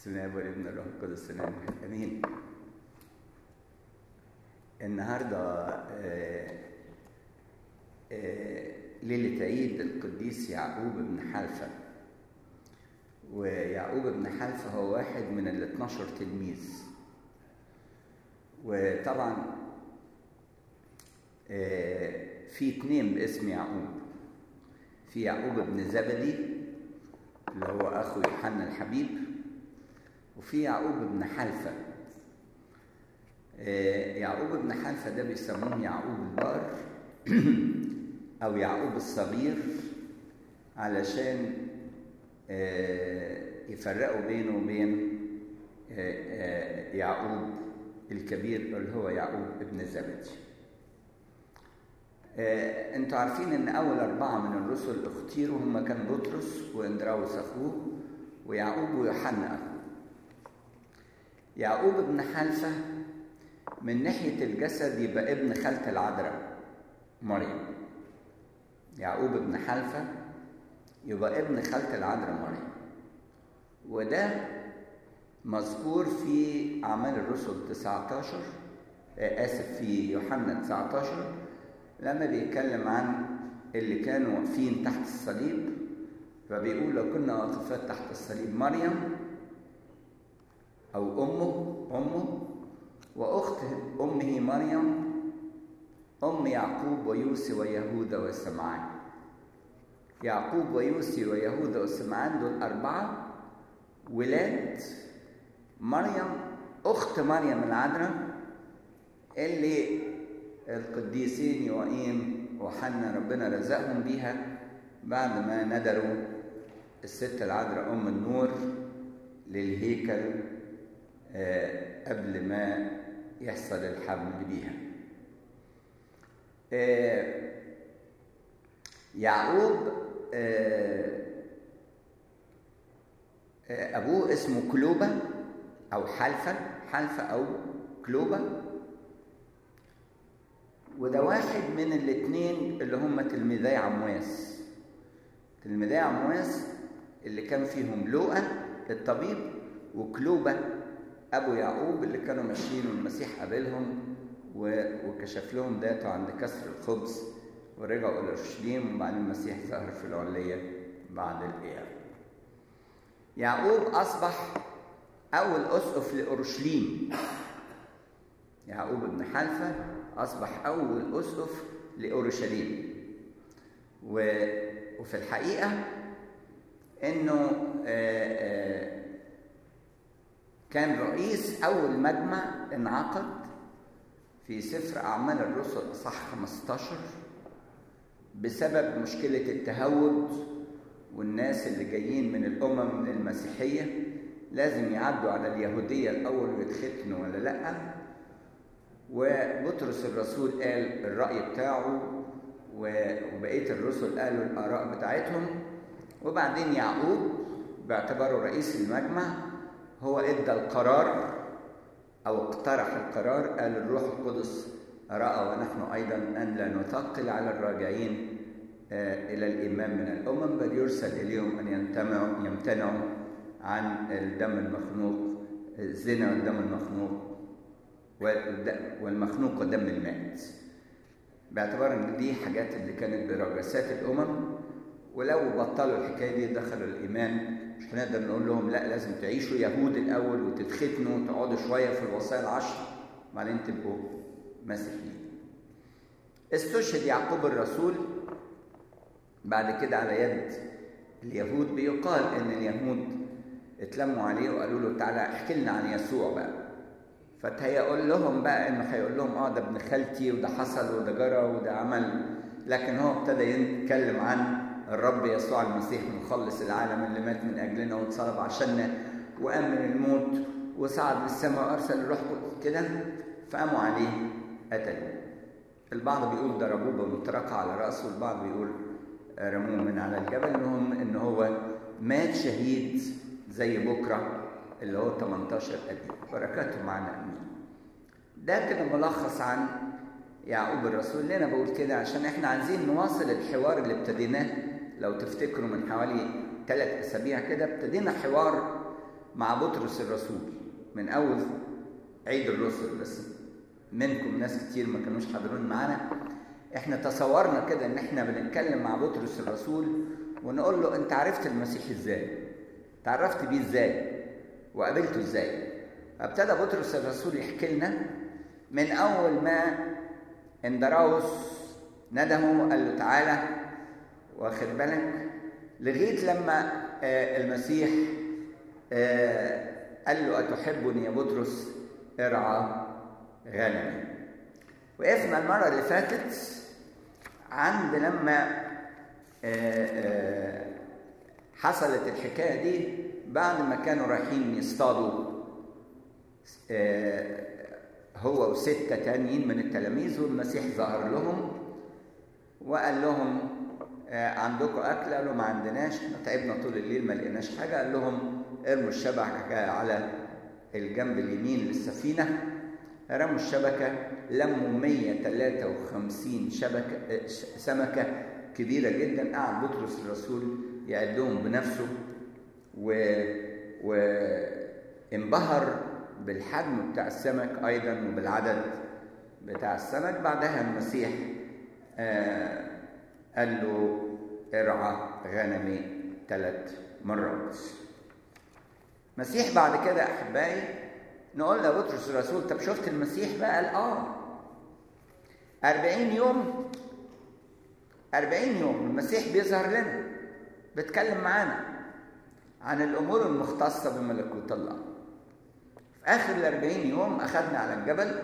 بسم الله والابن الروح القدس الان امين النهارده آه، آه، ليله عيد القديس يعقوب بن حلفه ويعقوب بن حلفه هو واحد من ال 12 تلميذ وطبعا آه، في اتنين باسم يعقوب في يعقوب بن زبدي اللي هو اخو يوحنا الحبيب وفي يعقوب بن حلفة آه، يعقوب بن حلفة ده بيسموه يعقوب البار أو يعقوب الصغير علشان آه، يفرقوا بينه وبين آه، يعقوب الكبير اللي هو يعقوب ابن زبدي انتوا عارفين ان اول اربعه من الرسل اختيروا هم كان بطرس واندراوس اخوه ويعقوب ويوحنا اخوه يعقوب بن حلفة من ناحية الجسد يبقى ابن خالة العذراء مريم يعقوب بن حلفة يبقى ابن خالة العذراء مريم وده مذكور في أعمال الرسل 19 آسف في يوحنا 19 لما بيتكلم عن اللي كانوا واقفين تحت الصليب فبيقول لو كنا واقفات تحت الصليب مريم أو أمه أمه وأخت أمه مريم أم يعقوب ويوسي ويهوذا وسمعان يعقوب ويوسي ويهوذا وسمعان دول أربعة ولاد مريم أخت مريم العذراء اللي القديسين يوائيم وحنا ربنا رزقهم بيها بعد ما ندروا الست العذراء أم النور للهيكل قبل ما يحصل الحمل بيها يعقوب أبوه اسمه كلوبة أو حلفة حلفة أو كلوبة وده واحد من الاثنين اللي هم تلميذي عمواس تلميذي عمواس اللي كان فيهم لوقا الطبيب وكلوبة أبو يعقوب اللي كانوا ماشيين والمسيح قابلهم وكشف لهم ذاته عند كسر الخبز ورجعوا إلى أورشليم وبعدين المسيح ظهر في العلية بعد القيامة. يعقوب أصبح أول أسقف لأورشليم. يعقوب بن حلفة أصبح أول أسقف لأورشليم. و... وفي الحقيقة إنه آآ آآ كان رئيس أول مجمع انعقد في سفر أعمال الرسل أصح 15 بسبب مشكلة التهود والناس اللي جايين من الأمم المسيحية لازم يعدوا على اليهودية الأول ويتختنوا ولا لأ وبطرس الرسول قال الرأي بتاعه وبقية الرسل قالوا الآراء بتاعتهم وبعدين يعقوب باعتباره رئيس المجمع هو ادى القرار او اقترح القرار قال الروح القدس راى ونحن ايضا ان لا نثقل على الراجعين الى الايمان من الامم بل يرسل اليهم ان يمتنعوا يمتنعوا عن الدم المخنوق الزنا والدم المخنوق والمخنوق ودم المات باعتبار ان دي حاجات اللي كانت برجسات الامم ولو بطلوا الحكايه دي دخلوا الايمان مش هنقدر نقول لهم لا لازم تعيشوا يهود الاول وتتختنوا وتقعدوا شويه في الوصايا العشر وبعدين تبقوا مسيحيين. استشهد يعقوب الرسول بعد كده على يد اليهود بيقال ان اليهود اتلموا عليه وقالوا له تعالى احكي لنا عن يسوع بقى. فتهيقول لهم بقى انه هيقول لهم اه ده ابن خالتي وده حصل وده جرى وده عمل لكن هو ابتدى يتكلم عن الرب يسوع المسيح مخلص العالم اللي مات من اجلنا واتصلب عشاننا وقام من الموت وصعد للسماء وارسل الروح كده فقاموا عليه قتلوه البعض بيقول ضربوه بمطرقه على راسه والبعض بيقول رموه من على الجبل المهم ان هو مات شهيد زي بكره اللي هو 18 ابيب بركاته معنا امين ده كده ملخص عن يعقوب الرسول ليه انا بقول كده عشان احنا عايزين نواصل الحوار اللي ابتديناه لو تفتكروا من حوالي ثلاث اسابيع كده ابتدينا حوار مع بطرس الرسول من اول عيد الرسل بس منكم ناس كتير ما كانوش حاضرين معانا احنا تصورنا كده ان احنا بنتكلم مع بطرس الرسول ونقول له انت عرفت المسيح ازاي تعرفت بيه ازاي وقابلته ازاي فابتدى بطرس الرسول يحكي لنا من اول ما اندراوس ندمه قال له تعالى واخد بالك لغايه لما المسيح قال له اتحبني يا بطرس ارعى غنمي وقفنا المره اللي فاتت عند لما حصلت الحكايه دي بعد ما كانوا رايحين يصطادوا هو وستة تانيين من التلاميذ والمسيح ظهر لهم وقال لهم عندكم أكل؟ قالوا ما عندناش تعبنا طول الليل ما لقيناش حاجة قال لهم ارموا الشبكة على الجنب اليمين للسفينة رموا الشبكة لموا 153 شبكة سمكة كبيرة جدا قعد بطرس الرسول يعدهم بنفسه و وانبهر بالحجم بتاع السمك ايضا وبالعدد بتاع السمك بعدها المسيح آه قال له ارعى غنمي ثلاث مرات مسيح بعد كده احبائي نقول لبطرس الرسول طب شفت المسيح بقى قال اه أربعين يوم أربعين يوم المسيح بيظهر لنا بيتكلم معانا عن الأمور المختصة بملكوت الله في آخر الأربعين يوم أخذنا على الجبل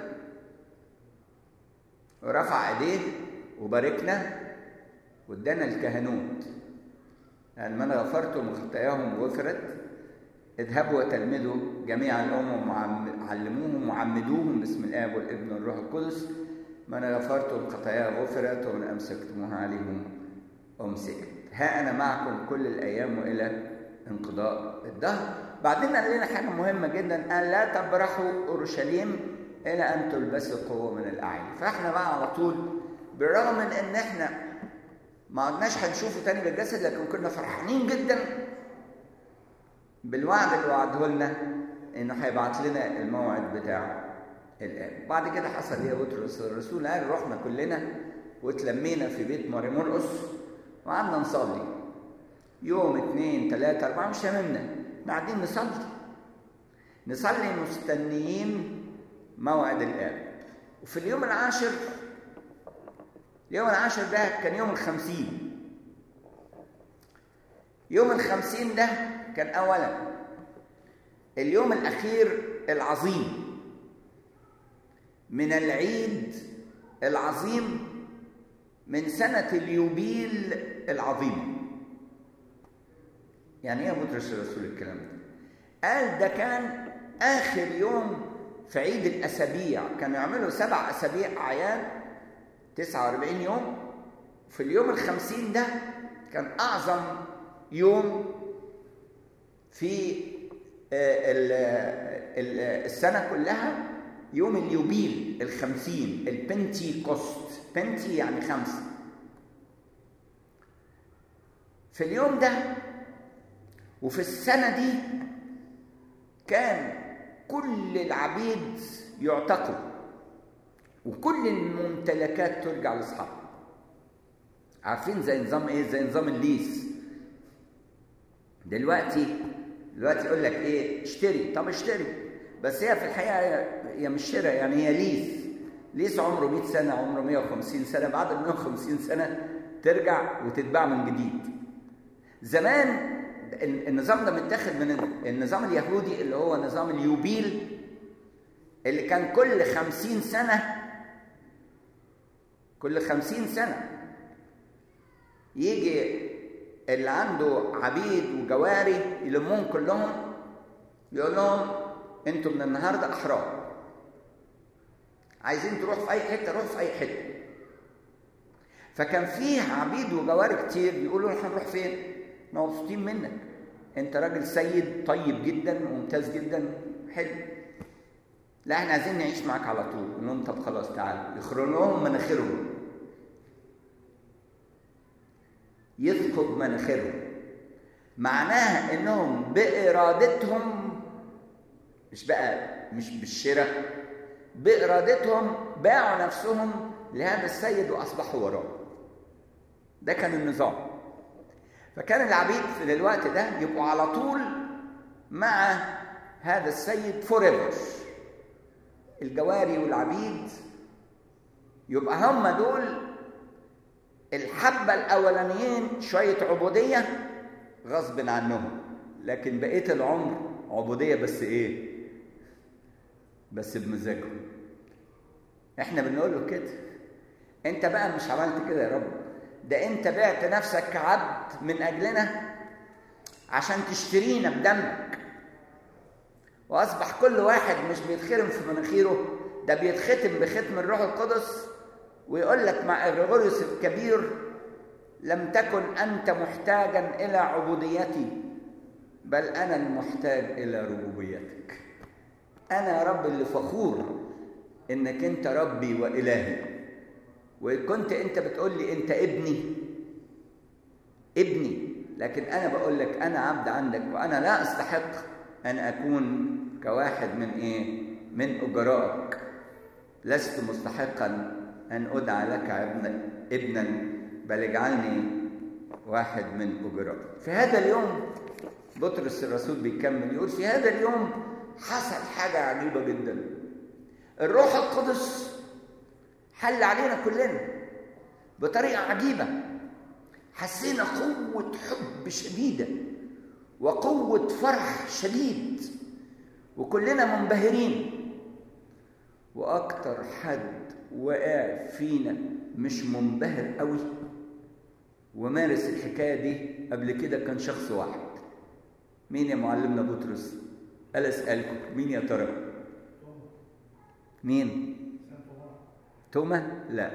ورفع إيديه وباركنا وادانا الكهنوت يعني من غفرتم خطاياهم غفرت اذهبوا وتلمذوا جميع الامم وعلموهم وعمدوهم باسم الاب والابن والروح القدس من غفرتم خطاياه غفرت ومن امسكتموها عليهم امسكت ها انا معكم كل الايام والى انقضاء الدهر بعدين قال لنا حاجه مهمه جدا قال لا تبرحوا اورشليم الى ان تلبسوا قوه من الاعين فاحنا بقى على طول بالرغم من ان احنا ما عدناش هنشوفه تاني بالجسد لكن كنا فرحانين جدا بالوعد اللي وعده لنا انه هيبعت لنا الموعد بتاع الاب بعد كده حصل ايه يا بطرس الرسول قال رحنا كلنا واتلمينا في بيت ماري مرقس وقعدنا نصلي يوم اثنين ثلاثة أربعة مش هممنا قاعدين نصلي نصلي مستنيين موعد الآب وفي اليوم العاشر اليوم العاشر ده كان يوم الخمسين يوم الخمسين ده كان أولا اليوم الأخير العظيم من العيد العظيم من سنة اليوبيل العظيم يعني ايه يا بطرس الرسول الكلام ده؟ قال ده كان آخر يوم في عيد الأسابيع كانوا يعملوا سبع أسابيع أعياد 49 يوم في اليوم الخمسين ده كان أعظم يوم في السنة كلها يوم اليوبيل الخمسين البنتي كوست بنتي يعني خمسة في اليوم ده وفي السنة دي كان كل العبيد يعتقوا وكل الممتلكات ترجع لاصحابها عارفين زي نظام ايه زي نظام الليس دلوقتي دلوقتي يقول لك ايه اشتري طب اشتري بس هي في الحقيقه هي مش شراء يعني هي ليس ليس عمره 100 سنه عمره 150 سنه بعد ال 150 سنه ترجع وتتباع من جديد زمان النظام ده متاخد من النظام اليهودي اللي هو نظام اليوبيل اللي كان كل خمسين سنة كل خمسين سنة يجي اللي عنده عبيد وجواري يلمهم كلهم يقول لهم انتوا من النهارده احرار عايزين تروح في اي حته روح في اي حته فكان فيه عبيد وجواري كتير بيقولوا احنا هنروح فين؟ احنا مبسوطين منك انت راجل سيد طيب جدا وممتاز جدا حلو لا احنا عايزين نعيش معاك على طول نقول لهم طب خلاص تعالوا يخرجوهم مناخيرهم يثقب مناخيرهم معناها انهم بارادتهم مش بقى مش بالشراء بإرادتهم باعوا نفسهم لهذا السيد وأصبحوا وراه ده كان النظام فكان العبيد في الوقت ده يبقوا على طول مع هذا السيد فوريفر الجواري والعبيد يبقى هم دول الحبة الأولانيين شوية عبودية غصب عنهم لكن بقية العمر عبودية بس إيه؟ بس بمزاجهم إحنا بنقول له كده أنت بقى مش عملت كده يا رب ده أنت بعت نفسك كعبد من أجلنا عشان تشترينا بدمك وأصبح كل واحد مش بيتخرم في مناخيره ده بيتختم بختم الروح القدس ويقول لك مع إغريغوريوس الكبير لم تكن أنت محتاجا إلى عبوديتي بل أنا المحتاج إلى ربوبيتك أنا يا رب اللي فخور إنك أنت ربي وإلهي وإن كنت أنت بتقول لي أنت ابني ابني لكن أنا بقول لك أنا عبد عندك وأنا لا أستحق أن أكون كواحد من إيه؟ من أجرائك لست مستحقا أن أدعى لك ابنا ابنا بل اجعلني واحد من أجرائك في هذا اليوم بطرس الرسول بيكمل يقول في هذا اليوم حصل حاجة عجيبة جدا الروح القدس حل علينا كلنا بطريقة عجيبة حسينا قوة حب شديدة وقوة فرح شديد وكلنا منبهرين وأكتر حد وقع فينا مش منبهر قوي ومارس الحكاية دي قبل كده كان شخص واحد مين يا معلمنا بطرس؟ قال أسألكم مين يا ترى؟ مين؟ توما؟ لا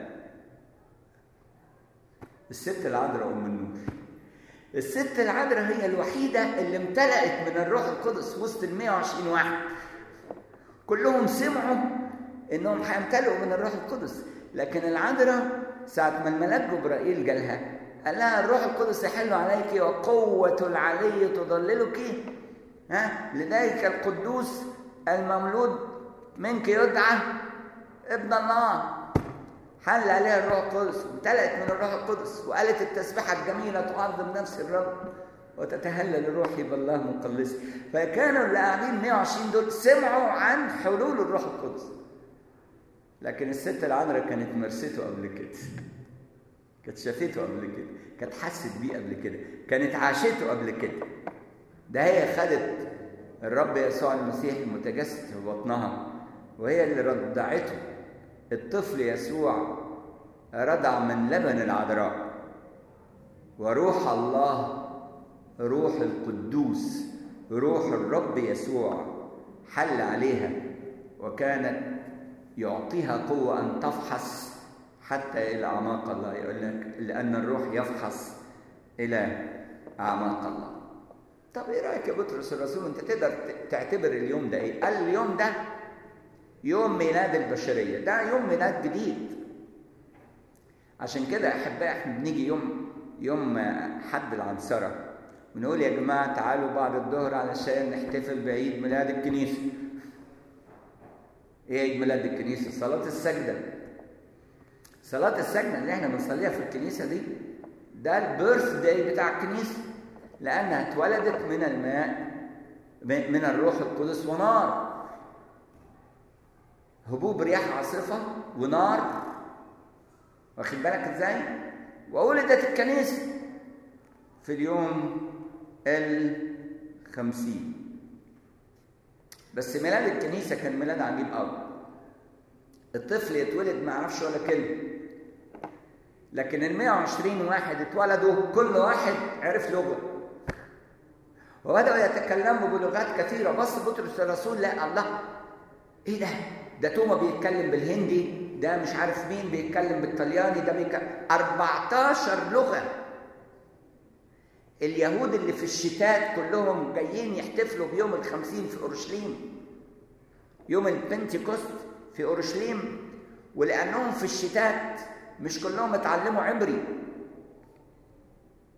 الست العذراء أم النور الست العذراء هي الوحيدة اللي امتلأت من الروح القدس وسط ال 120 واحد كلهم سمعوا انهم هيمتلئوا من الروح القدس لكن العذراء ساعة ما الملاك جبرائيل جالها قال لها الروح القدس يحل عليك وقوة العلي تضللك ها لذلك القدوس المولود منك يدعى ابن الله حل عليها الروح القدس امتلأت من الروح القدس وقالت التسبيحة الجميلة تعظم نفس الرب وتتهلل روحي بالله مقلصي فكانوا اللي قاعدين 120 دول سمعوا عن حلول الروح القدس لكن الست العذراء كانت مرسته قبل كده كانت شافته قبل كده كانت حست بيه قبل كده كانت عاشته قبل كده ده هي خدت الرب يسوع المسيح المتجسد في بطنها وهي اللي رضعته الطفل يسوع رضع من لبن العذراء وروح الله روح القدوس روح الرب يسوع حل عليها وكانت يعطيها قوة أن تفحص حتى إلى أعماق الله يقول لك لأن الروح يفحص إلى أعماق الله طب إيه رأيك يا بطرس الرسول أنت تقدر تعتبر اليوم ده إيه؟ قال اليوم ده يوم ميلاد البشرية ده يوم ميلاد جديد عشان كده أحبائي إحنا بنيجي يوم يوم حد العنصرة ونقول يا جماعة تعالوا بعد الظهر علشان نحتفل بعيد ميلاد الكنيسة ايه عيد ميلاد الكنيسه صلاه السجده صلاه السجده اللي احنا بنصليها في الكنيسه دي ده البيرث داي بتاع الكنيسه لانها اتولدت من الماء من الروح القدس ونار هبوب رياح عاصفه ونار واخد بالك ازاي وولدت الكنيسه في اليوم الخمسين بس ميلاد الكنيسة كان ميلاد عجيب قوي الطفل يتولد ما يعرفش ولا كلمة لكن ال 120 واحد اتولدوا كل واحد عرف لغة وبدأوا يتكلموا بلغات كثيرة بص بطرس الرسول لا الله ايه ده؟ ده توما بيتكلم بالهندي ده مش عارف مين بيتكلم بالطلياني ده بيتكلم 14 لغة اليهود اللي في الشتات كلهم جايين يحتفلوا بيوم الخمسين في أورشليم يوم البنتيكوست في أورشليم ولأنهم في الشتات مش كلهم اتعلموا عبري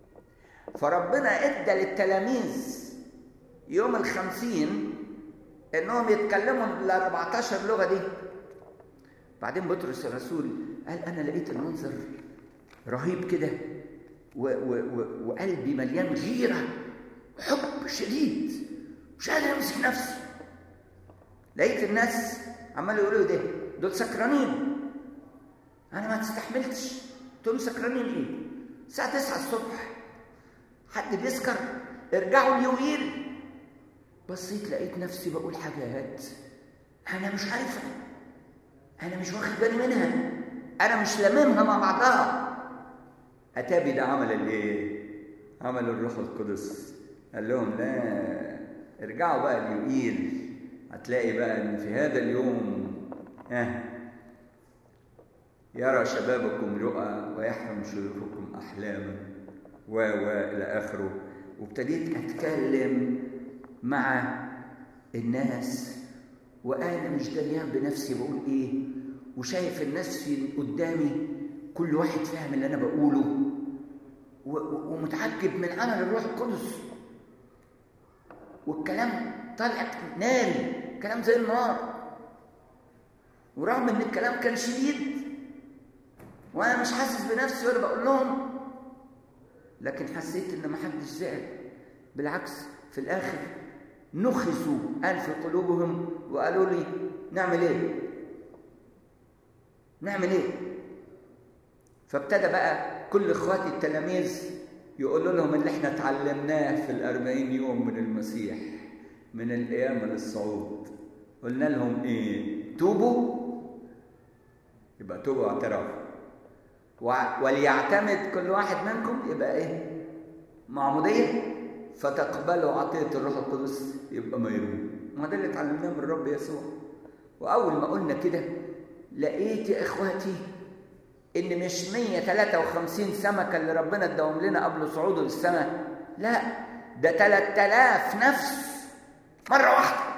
فربنا ادى للتلاميذ يوم الخمسين انهم يتكلموا ال 14 لغه دي بعدين بطرس الرسول قال انا لقيت المنظر رهيب كده و- و- و- وقلبي مليان غيره وحب شديد مش قادر امسك نفسي لقيت الناس عمالوا يقولوا ده دول سكرانين انا ما استحملتش قلت لهم سكرانين ايه الساعه 9 الصبح حد بيسكر ارجعوا اليومين بصيت لقيت نفسي بقول حاجات انا مش عارفها انا مش واخد بالي منها انا مش لاممها مع بعضها اتابي ده عمل الايه عمل الروح القدس قال لهم لا ارجعوا بقى اليوئيل هتلاقي بقى ان في هذا اليوم اه يرى شبابكم رؤى ويحرم شيوخكم احلاما و و الى اخره وابتديت اتكلم مع الناس وانا مش دريان بنفسي بقول ايه وشايف الناس في قدامي كل واحد فاهم اللي انا بقوله و- و- ومتعجب من عمل الروح القدس والكلام طالع ناري كلام زي النار ورغم ان الكلام كان شديد وانا مش حاسس بنفسي ولا بقول لهم لكن حسيت ان محدش زعل بالعكس في الاخر نخسوا قال في قلوبهم وقالوا لي نعمل ايه نعمل ايه فابتدى بقى كل اخواتي التلاميذ يقولوا لهم اللي احنا اتعلمناه في الأربعين يوم من المسيح من القيامة للصعود قلنا لهم ايه توبوا يبقى توبوا واعترافوا وع- وليعتمد كل واحد منكم يبقى ايه معمودية فتقبلوا عطية الروح القدس يبقى ميرون ما ده اللي اتعلمناه من الرب يسوع وأول ما قلنا كده لقيت يا إخواتي إن مش 153 سمكة اللي ربنا اداهم لنا قبل صعوده للسماء لا ده 3000 نفس مرة واحدة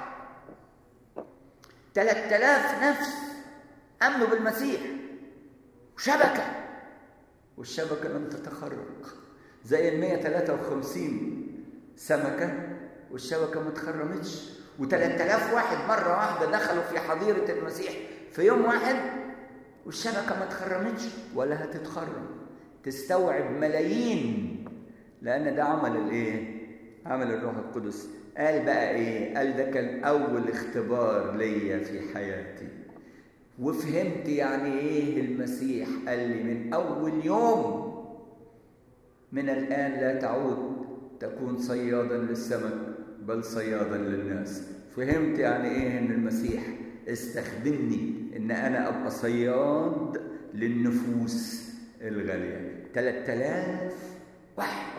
3000 نفس آمنوا بالمسيح شبكة والشبكة لم تتخرق زي ال 153 سمكة والشبكة ما اتخرمتش و3000 واحد مرة واحدة دخلوا في حظيرة المسيح في يوم واحد والشبكة ما اتخرمتش ولا هتتخرم تستوعب ملايين لأن ده عمل الإيه؟ عمل الروح القدس قال بقى إيه؟ قال ده كان أول اختبار ليا في حياتي وفهمت يعني ايه المسيح قال لي من اول يوم من الان لا تعود تكون صيادا للسمك بل صيادا للناس فهمت يعني ايه ان المسيح استخدمني ان انا ابقى صياد للنفوس الغاليه 3000 واحد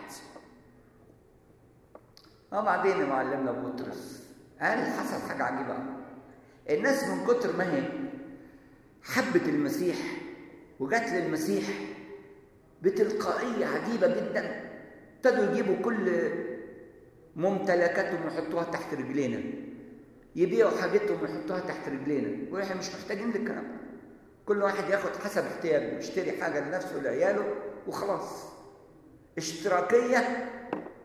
اه بعدين معلمنا بطرس قال حصل حاجه عجيبه الناس من كتر ما هي حبت المسيح وجات للمسيح بتلقائية عجيبة جدا ابتدوا يجيبوا كل ممتلكاتهم ويحطوها تحت رجلينا يبيعوا حاجتهم ويحطوها تحت رجلينا واحنا مش محتاجين للكلام ده كل واحد ياخد حسب احتياجه يشتري حاجة لنفسه ولعياله وخلاص اشتراكية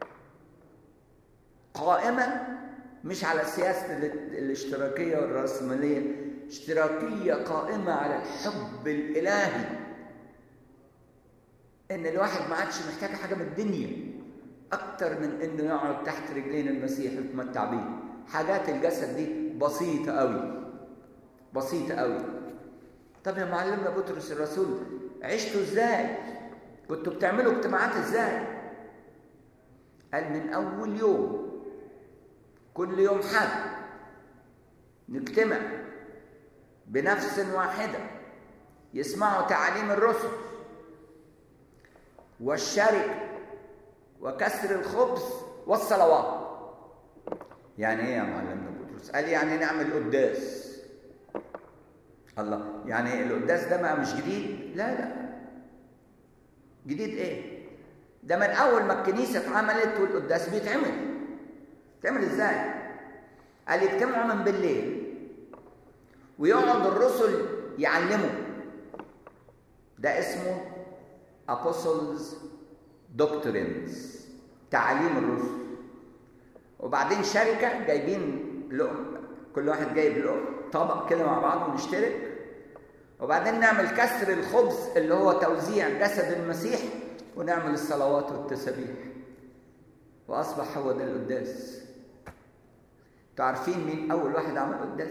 قائمة مش على سياسة الاشتراكية والرأسمالية اشتراكية قائمة على الحب الإلهي إن الواحد ما عادش محتاج حاجة من الدنيا أكتر من إنه يقعد تحت رجلين المسيح ويتمتع بيه حاجات الجسد دي بسيطة أوي بسيطة أوي طب يا معلمنا بطرس الرسول عشتوا إزاي؟ كنتوا بتعملوا اجتماعات إزاي؟ قال من أول يوم كل يوم حد نجتمع بنفس واحدة يسمعوا تعاليم الرسل والشركة وكسر الخبز والصلوات يعني ايه يا معلمنا بطرس قال يعني نعمل قداس الله يعني القداس ده ما مش جديد لا لا جديد ايه ده من اول ما الكنيسه اتعملت والقداس بيتعمل بيتعمل ازاي قال يجتمعوا من بالليل ويقعد الرسل يعلموا ده اسمه apostles doctrines تعاليم الرسل وبعدين شركة جايبين كل واحد جايب له طبق كده مع بعض ونشترك وبعدين نعمل كسر الخبز اللي هو توزيع جسد المسيح ونعمل الصلوات والتسابيح واصبح هو ده القداس انتوا عارفين مين اول واحد عمل قداس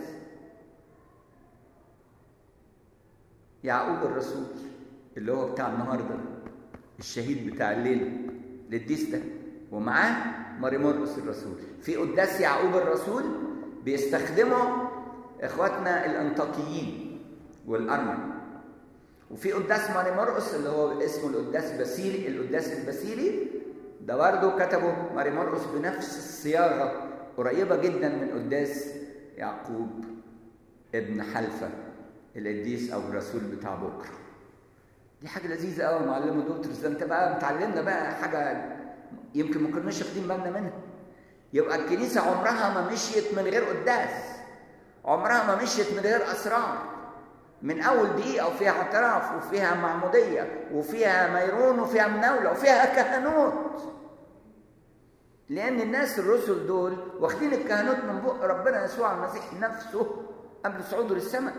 يعقوب الرسول اللي هو بتاع النهارده الشهيد بتاع الليله القديس ده ومعاه ماري مرقس الرسول في قداس يعقوب الرسول بيستخدمه اخواتنا الانطاكيين والارمن وفي قداس ماري مرقس اللي هو اسمه القداس باسيلي القداس الباسيلي ده برضه كتبه ماري مرقس بنفس الصياغه قريبه جدا من قداس يعقوب ابن حلفه القديس او الرسول بتاع بكره دي حاجه لذيذه قوي معلمه بطرس ده انت بقى متعلمنا بقى حاجه يمكن ما كناش واخدين بالنا منها يبقى الكنيسه عمرها ما مشيت من غير قداس عمرها ما مشيت من غير اسرار من اول دقيقه وفيها اعتراف وفيها معموديه وفيها ميرون وفيها مناوله وفيها كهنوت لان الناس الرسل دول واخدين الكهنوت من بق ربنا يسوع المسيح نفسه قبل صعوده للسماء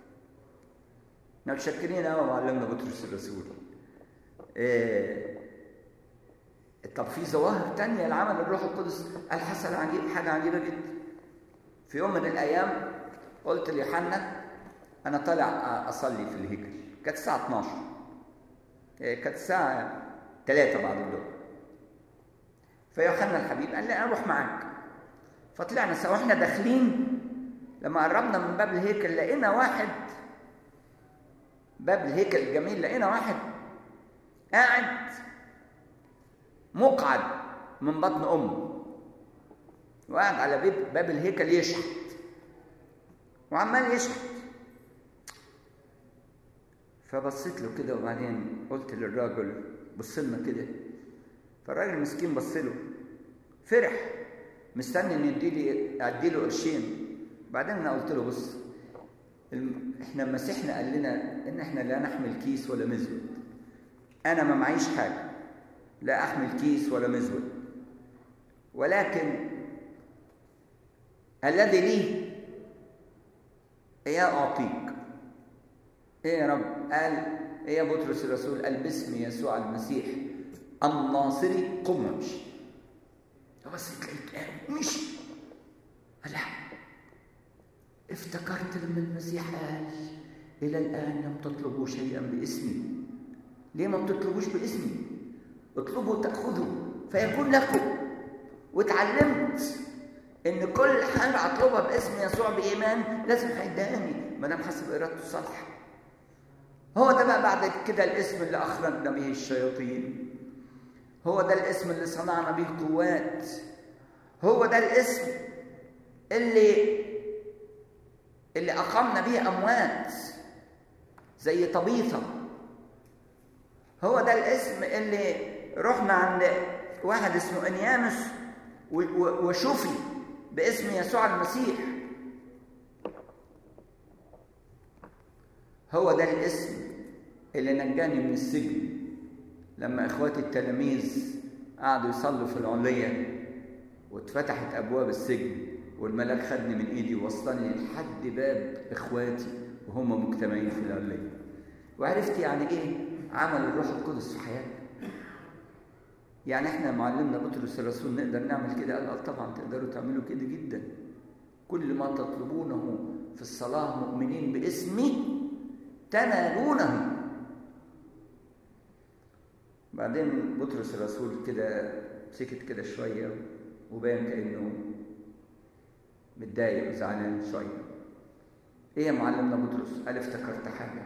متشكرين قوي معلمنا بطرس الرسول إيه طب في ظواهر تانية لعمل الروح القدس قال حصل عجيب حاجة عجيبة جدا في يوم من الأيام قلت ليوحنا أنا طالع أصلي في الهيكل كانت الساعة 12 إيه كانت الساعة 3 بعد الظهر فيوحنا الحبيب قال لي أروح معاك فطلعنا سوا واحنا داخلين لما قربنا من باب الهيكل لقينا واحد باب الهيكل الجميل لقينا واحد قاعد مقعد من بطن امه وقاعد على باب, باب الهيكل يشحت وعمال يشحت فبصيت له كده وبعدين قلت للراجل بص لنا كده فالراجل مسكين بص له فرح مستني ان يديلي اديله قرشين بعدين انا قلت له بص احنا مسيحنا قال لنا ان احنا لا نحمل كيس ولا مزود انا ما معيش حاجه لا احمل كيس ولا مزود ولكن الذي لي اياه اعطيك ايه يا رب قال ايه يا بطرس الرسول قال باسم يسوع المسيح الناصري قم وامشي بس تلاقيك مشي لا افتكرت لما المسيح قال إلى الآن لم تطلبوا شيئا باسمي ليه ما بتطلبوش باسمي اطلبوا تأخذوا فيكون لكم واتعلمت ان كل حاجة اطلبها باسم يسوع بإيمان لازم هيداني ما دام حسب إرادته الصالحة هو ده بقى بعد كده الاسم اللي أخرجنا به الشياطين هو ده الاسم اللي صنعنا به قوات هو ده الاسم اللي اللي أقمنا به أموات زي طبيطة هو ده الاسم اللي رحنا عند واحد اسمه انيانوس وشفي باسم يسوع المسيح هو ده الاسم اللي نجاني من السجن لما اخواتي التلاميذ قعدوا يصلوا في العلية واتفتحت ابواب السجن والملاك خدني من ايدي ووصلني لحد باب اخواتي وهم مجتمعين في العلية وعرفت يعني ايه عمل الروح القدس في حياتنا يعني احنا معلمنا بطرس الرسول نقدر نعمل كده قال طبعا تقدروا تعملوا كده جدا كل ما تطلبونه في الصلاة مؤمنين باسمي تنالونه بعدين بطرس الرسول كده سكت كده شوية وبان كأنه متضايق وزعلان شوية ايه يا معلمنا بطرس؟ قال افتكرت حاجة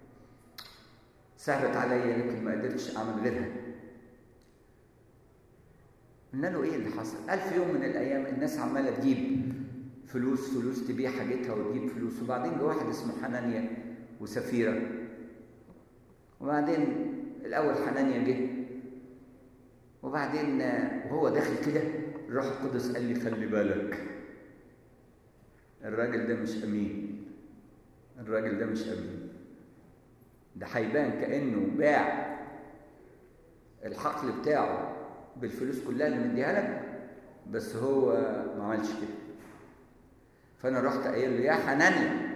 سهلت عليا لكن ما قدرتش اعمل غيرها قلنا له ايه اللي حصل؟ قال في يوم من الايام الناس عماله تجيب فلوس فلوس تبيع حاجتها وتجيب فلوس وبعدين جه واحد اسمه حنانيا وسفيرة وبعدين الأول حنانيا جه وبعدين وهو داخل كده الروح القدس قال لي خلي بالك الراجل ده مش أمين الراجل ده مش أمين ده هيبان كأنه باع الحقل بتاعه بالفلوس كلها اللي مديها لك بس هو ما عملش كده فانا رحت قايل له يا حنانيا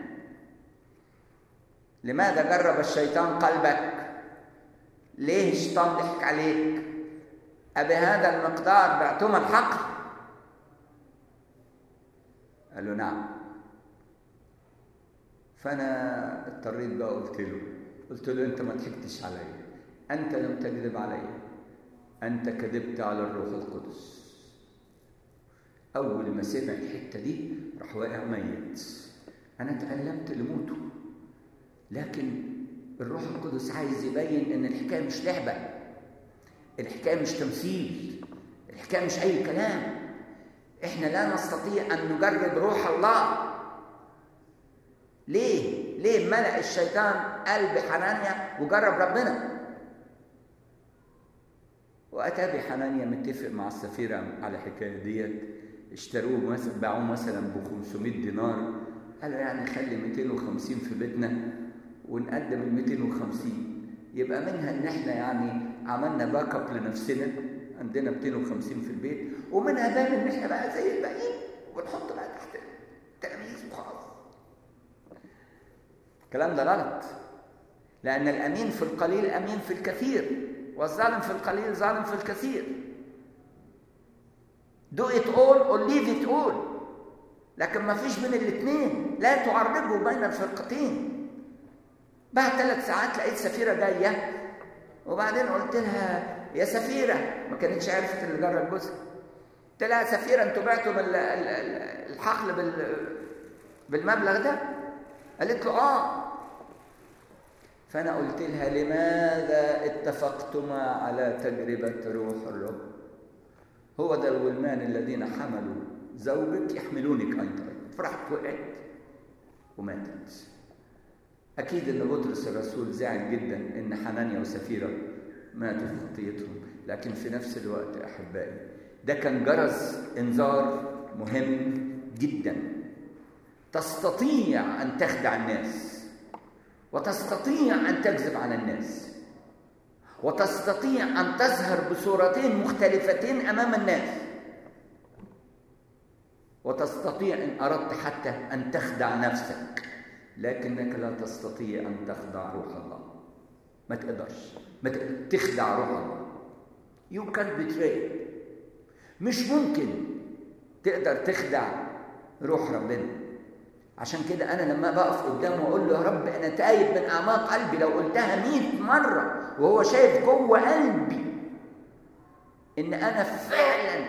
لماذا جرب الشيطان قلبك ليه الشيطان ضحك عليك أبهذا المقدار بعتم الحق قال له نعم فأنا اضطريت بقى قلت له قلت له أنت ما ضحكتش عليا أنت لم تكذب عليا أنت كذبت على الروح القدس أول ما سمع الحتة دي راح واقع ميت أنا تألمت لموته لكن الروح القدس عايز يبين إن الحكاية مش لعبة الحكاية مش تمثيل الحكاية مش أي كلام إحنا لا نستطيع أن نجرب روح الله ليه؟ ليه ملأ الشيطان قلب حنانيا وجرب ربنا؟ وأتى بحنانيا متفق مع السفيرة على الحكاية ديت اشتروه مثلا باعوه مثلا ب 500 دينار قالوا يعني خلي 250 في بيتنا ونقدم ال 250 يبقى منها ان احنا يعني عملنا باك اب لنفسنا عندنا 250 في البيت ومنها بان ان احنا بقى زي الباقيين ونحط بقى تحت تلاميذ وخلاص الكلام ده غلط لان الامين في القليل امين في الكثير والظالم في القليل ظالم في الكثير do it all or leave it all لكن ما فيش بين الاثنين لا تعرجوا بين الفرقتين بعد ثلاث ساعات لقيت سفيره جايه وبعدين قلت لها يا سفيره ما كانتش عرفت اللي جرى الجزء قلت لها سفيره انتوا بعتوا الحقل بال بالمبلغ ده قالت له اه فانا قلت لها لماذا اتفقتما على تجربه روح الرب هو ده الغلمان الذين حملوا زوجك يحملونك ايضا فرحت وقعت وماتت اكيد ان بطرس الرسول زعل جدا ان حنانيا وسفيره ماتوا في خطيتهم لكن في نفس الوقت احبائي ده كان جرس انذار مهم جدا تستطيع ان تخدع الناس وتستطيع ان تكذب على الناس وتستطيع ان تظهر بصورتين مختلفتين امام الناس وتستطيع ان اردت حتى ان تخدع نفسك لكنك لا تستطيع ان تخدع روح الله ما تقدرش ما تخدع روح الله يو كان بتري مش ممكن تقدر تخدع روح ربنا عشان كده انا لما بقف قدامه واقول له يا رب انا تايب من اعماق قلبي لو قلتها مئة مره وهو شايف جوه قلبي ان انا فعلا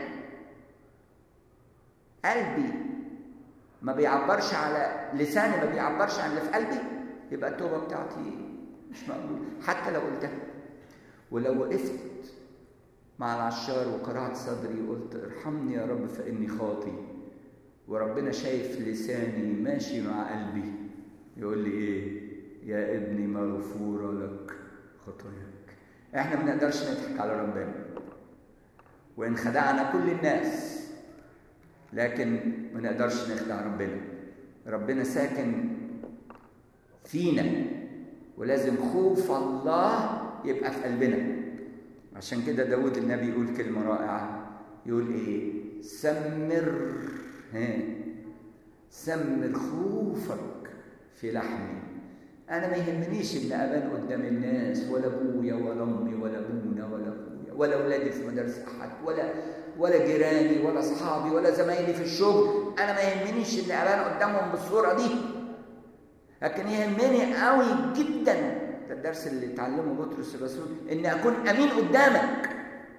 قلبي ما بيعبرش على لساني ما بيعبرش عن اللي في قلبي يبقى التوبه بتاعتي مش مقبوله حتى لو قلتها ولو وقفت مع العشار وقرعت صدري وقلت ارحمني يا رب فاني خاطي وربنا شايف لساني ماشي مع قلبي يقول لي ايه يا ابني مغفورة لك خطاياك احنا ما بنقدرش نضحك على ربنا وان خدعنا كل الناس لكن ما نقدرش نخدع ربنا ربنا ساكن فينا ولازم خوف الله يبقى في قلبنا عشان كده داود النبي يقول كلمة رائعة يقول ايه سمر ها سمر خوفك في لحمي انا ما يهمنيش ان ابان قدام الناس ولا ابويا ولا امي ولا ابونا ولا اخويا ولا اولادي في مدارس احد ولا ولا جيراني ولا اصحابي ولا زمايلي في الشغل انا ما يهمنيش ان ابان قدامهم بالصوره دي لكن يهمني قوي جدا ده الدرس اللي اتعلمه بطرس الرسول ان اكون امين قدامك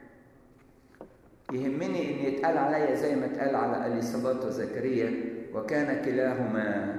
يهمني ان يتقال عليا زي ما اتقال على اليصابات وزكريا وكان كلاهما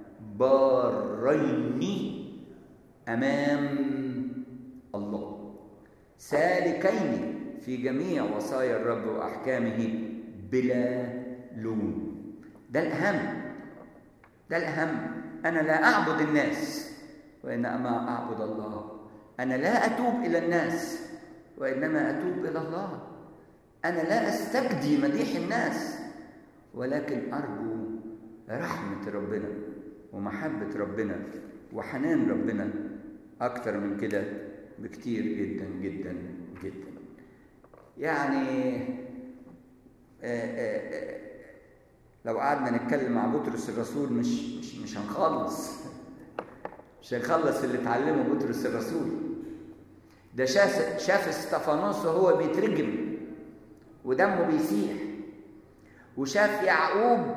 بارين امام الله سالكين في جميع وصايا الرب واحكامه بلا لوم ده الاهم ده الاهم انا لا اعبد الناس وانما اعبد الله انا لا اتوب الى الناس وانما اتوب الى الله انا لا استجدي مديح الناس ولكن ارجو رحمه ربنا ومحبه ربنا وحنان ربنا اكتر من كده بكتير جدا جدا جدا يعني آآ آآ لو قعدنا نتكلم مع بطرس الرسول مش مش مش هنخلص مش هنخلص اللي اتعلمه بطرس الرسول ده شاف شاف استفانوس وهو بيترجم ودمه بيسيح وشاف يعقوب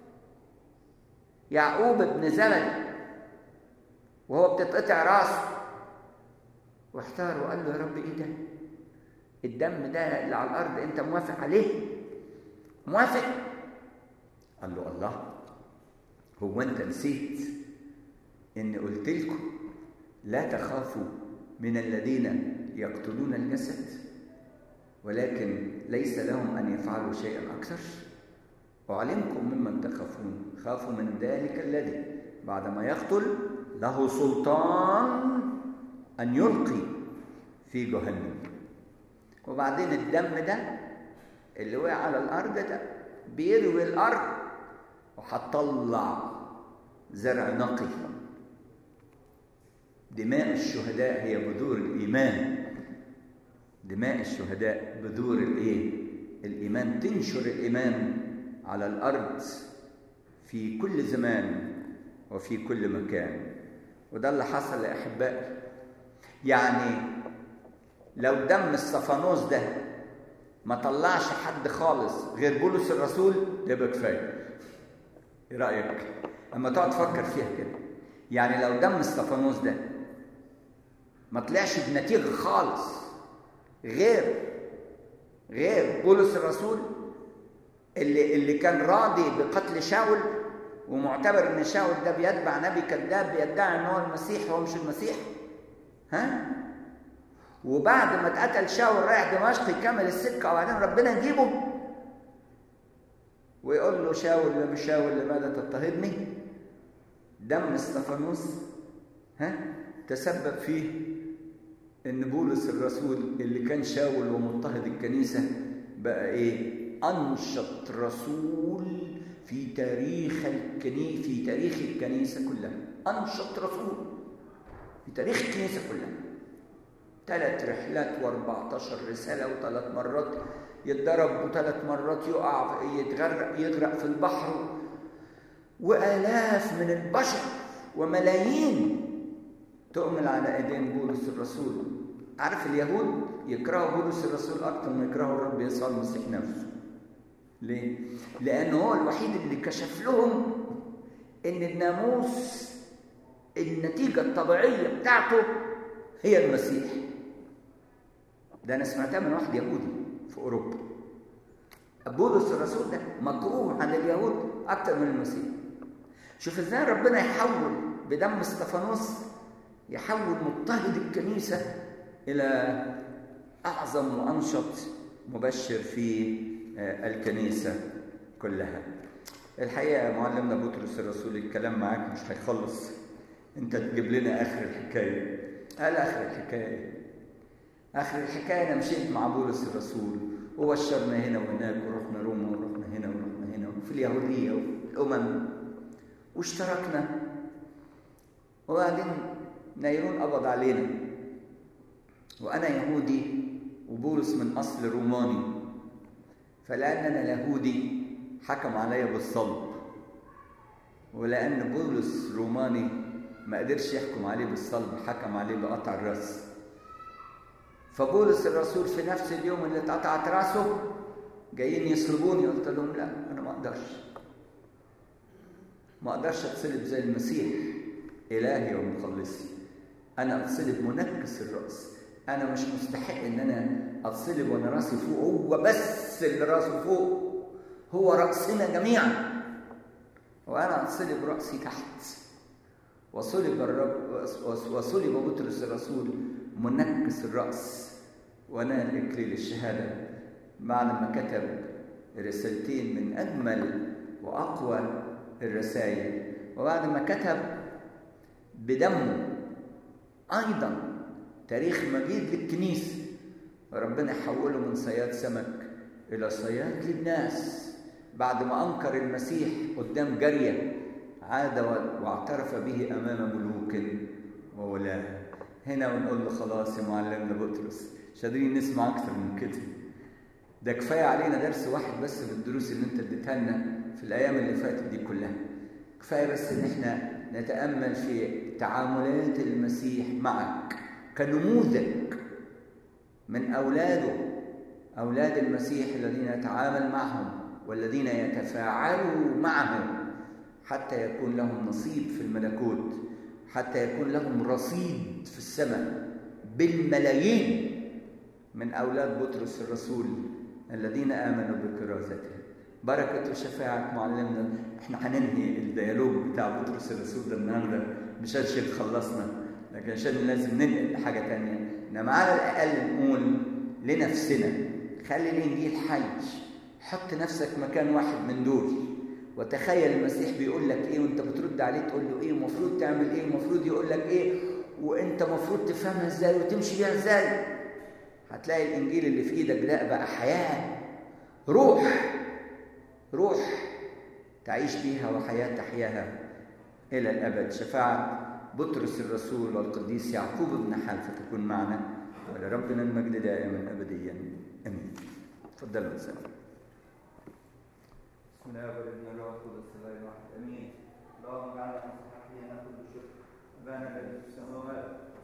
يعقوب ابن زبد وهو بتتقطع راسه واحتار وقال له يا رب ايه ده الدم ده اللي على الارض انت موافق عليه موافق قال له الله هو انت نسيت ان قلت لكم لا تخافوا من الذين يقتلون الجسد ولكن ليس لهم ان يفعلوا شيئا اكثر اعلمكم ممن تخافون خافوا من ذلك الذي بعدما يقتل له سلطان ان يلقي في جهنم وبعدين الدم ده اللي وقع على الارض ده بيروي الارض وهتطلع زرع نقي دماء الشهداء هي بذور الايمان دماء الشهداء بذور الايه الايمان تنشر الايمان على الارض في كل زمان وفي كل مكان وده اللي حصل يا احبائي يعني لو دم الصفانوس ده ما طلعش حد خالص غير بولس الرسول ده يبقى كفايه ايه رايك اما تقعد تفكر فيها كده يعني لو دم استفانوس ده ما طلعش بنتيجه خالص غير غير بولس الرسول اللي اللي كان راضي بقتل شاول ومعتبر ان شاول ده بيتبع نبي كذاب بيدعي ان هو المسيح وهو مش المسيح ها وبعد ما اتقتل شاول رايح دمشق يكمل السكه وبعدين ربنا يجيبه ويقول له شاول لم شاول لماذا تضطهدني دم استفانوس ها تسبب فيه ان بولس الرسول اللي كان شاول ومضطهد الكنيسه بقى ايه انشط رسول في تاريخ الكنيسه في تاريخ الكنيسه كلها انشط رسول في تاريخ الكنيسه كلها ثلاث رحلات و14 رساله وثلاث مرات يتضرب وثلاث مرات يقع يتغرق يغرق في البحر والاف من البشر وملايين تؤمن على ايدين بولس الرسول عارف اليهود يكرهوا بولس الرسول اكتر ما يكرهوا الرب يسوع المسيح نفسه ليه لانه هو الوحيد اللي كشف لهم ان الناموس النتيجه الطبيعيه بتاعته هي المسيح ده انا سمعتها من واحد يهودي في اوروبا بولس الرسول ده مكروه عن اليهود اكتر من المسيح شوف ازاي ربنا يحول بدم استفانوس يحول مضطهد الكنيسه الى اعظم وانشط مبشر في الكنيسه كلها الحقيقه يا معلمنا بطرس الرسول الكلام معاك مش هيخلص انت تجيب لنا اخر الحكايه قال اخر الحكايه اخر الحكايه انا مشيت مع بولس الرسول وبشرنا هنا وهناك ورحنا روما ورحنا هنا ورحنا هنا وفي اليهوديه وفي الامم واشتركنا وبعدين نيرون قبض علينا وانا يهودي وبولس من اصل روماني فلان انا يهودي حكم عليا بالصلب ولان بولس روماني ما قدرش يحكم عليه بالصلب حكم عليه بقطع الراس فبولس الرسول في نفس اليوم اللي اتقطعت راسه جايين يصلبوني قلت لهم لا انا ما اقدرش ما اقدرش اتصلب زي المسيح الهي ومخلصي انا اتصلب منكس الراس انا مش مستحق ان انا اتصلب وانا راسي فوق هو بس اللي راسه فوق هو راسنا جميعا وانا اتصلب راسي تحت وصلب الرب وصلب بطرس الرسول منكس الراس ونال اكليل الشهاده بعد ما كتب رسالتين من اجمل واقوى الرسائل وبعد ما كتب بدمه ايضا تاريخ مجيد للكنيسه وربنا يحوله من صياد سمك الى صياد للناس بعد ما انكر المسيح قدام جاريه عاد واعترف به امام ملوك وولاه هنا ونقول له خلاص يا معلمنا بطرس مش قادرين نسمع اكتر من كده ده كفايه علينا درس واحد بس في الدروس اللي انت اديتها لنا في الايام اللي فاتت دي كلها كفايه بس ان احنا نتامل في تعاملات المسيح معك كنموذج من اولاده اولاد المسيح الذين يتعامل معهم والذين يتفاعلوا معه حتى يكون لهم نصيب في الملكوت حتى يكون لهم رصيد في السماء بالملايين من اولاد بطرس الرسول الذين امنوا بكرازته بركة وشفاعة معلمنا احنا هننهي الديالوج بتاع بطرس الرسول ده النهارده مش عشان خلصنا لكن عشان لازم ننقل لحاجة تانية انما على الأقل نقول لنفسنا خلي الإنجيل حي حط نفسك مكان واحد من دول وتخيل المسيح بيقول لك ايه وانت بترد عليه تقول له ايه ومفروض تعمل ايه ومفروض يقول لك ايه وانت مفروض تفهمها ازاي وتمشي بيها ازاي هتلاقي الانجيل اللي في ايدك ده بقى حياه روح روح تعيش بيها وحياه تحياها الى الابد شفاعه بطرس الرسول والقديس يعقوب بن حلفه تكون معنا ولربنا المجد دائما ابديا امين تفضلوا سلام بسم الله والابن والروح القدس الله الواحد امين اللهم اجعلنا مستحقين كل شكر ابانا الذي في السماوات